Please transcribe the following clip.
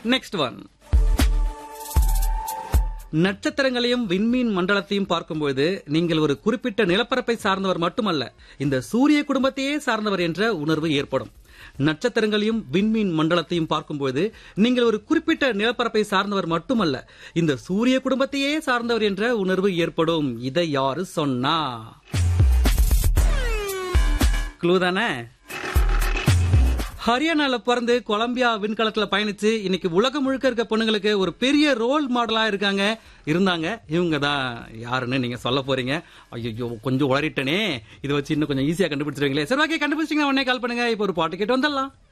next one நட்சத்திரங்களையும் விண்மீன் மண்டலத்தையும் பார்க்கும்போது நீங்கள் ஒரு குறிப்பிட்ட நிலப்பரப்பை சார்ந்தவர் மட்டுமல்ல இந்த சூரிய குடும்பத்தையே சார்ந்தவர் என்ற உணர்வு ஏற்படும் நட்சத்திரங்களையும் விண்மீன் மண்டலத்தையும் பார்க்கும்போது நீங்கள் ஒரு குறிப்பிட்ட நிலப்பரப்பை சார்ந்தவர் மட்டுமல்ல இந்த சூரிய குடும்பத்தையே சார்ந்தவர் என்ற உணர்வு ஏற்படும் இதை யாரு சொன்னா க்ளூ தானே ஹரியானால பிறந்து கொலம்பியா விண்கலத்துல பயணிச்சு இன்னைக்கு உலகம் முழுக்க இருக்க பொண்ணுங்களுக்கு ஒரு பெரிய ரோல் மாடலா இருக்காங்க இருந்தாங்க இவங்க தான் யாருன்னு நீங்க சொல்ல போறீங்க ஐயோ கொஞ்சம் உளறிட்டனே இதை வச்சு இன்னும் கொஞ்சம் ஈஸியா கண்டுபிடிச்சிருவீங்களே சரி ஓகே கண்டுபிடிச்சிங்கன்னா உடனே கால் பண்ணுங்க இப்போ ஒரு பாட்டு கேட்டு வந்துடலாம்